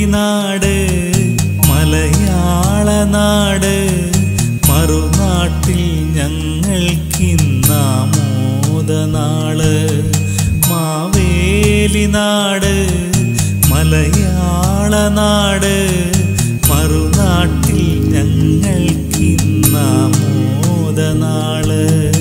നാട് മലയാള നാട് മറുനാട്ടിൽ ഞങ്ങൾക്കിന്നാമോദനാള് മാവേലി നാട് മലയാള നാട് മറുനാട്ടിൽ ഞങ്ങൾക്കിന്നാമോദനാള്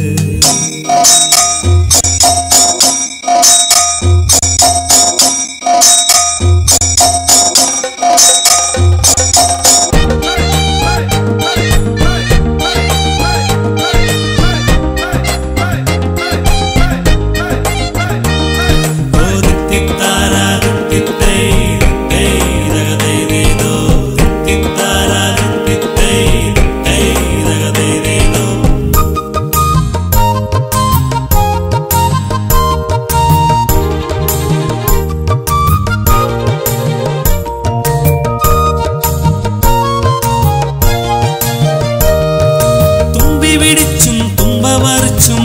തുമ്പി പിടിച്ചും തുമ്പ പറിച്ചും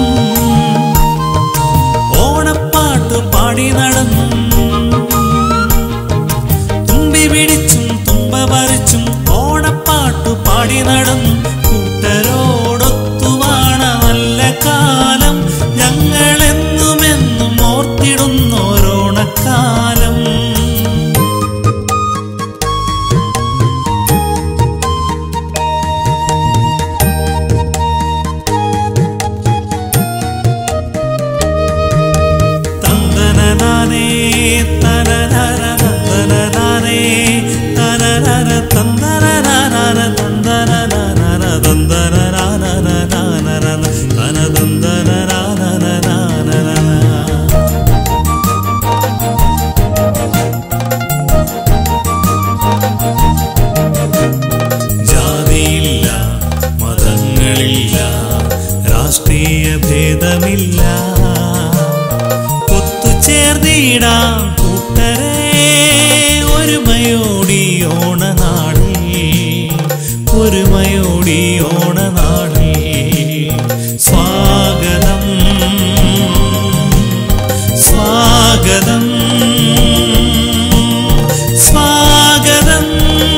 ഓണപ്പാട്ട് പാടി നടന്നും തുമ്പി പിടിച്ചും തുമ്പ പറിച്ചും ഓണപ്പാട്ട് പാടി നടന്നും കൂട്ടരോടൊത്തുവാണ നല്ല കാലം ഞങ്ങളെന്നുമെന്നും ഓർത്തിടുന്നോരോണക്കാലം തന്തനനാനേ തനനന തന്തനനാനേ തനനന തന്തനനാനന തന്തനനാനന തന്തനനാനനനാനന തനതന്തനനാനനനാനന ജാതിയില്ല മതങ്ങളില്ല രാഷ്ട്രീയ ഭേദമില്ല ഒത്തുചേർന്നിടാം കൂട്ടരെ ഒരുമയോടി ഓണനാളിൽ ഒരുമയോടി ഓണനാളിൽ സ്വാഗതം സ്വാഗതം സ്വാഗതം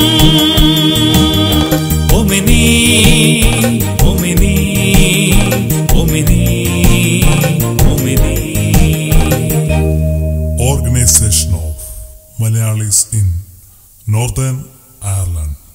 ഒമിനി ഒമിനി ഒമിനി ഒമിനി Organization of Malayalis in Northern Ireland.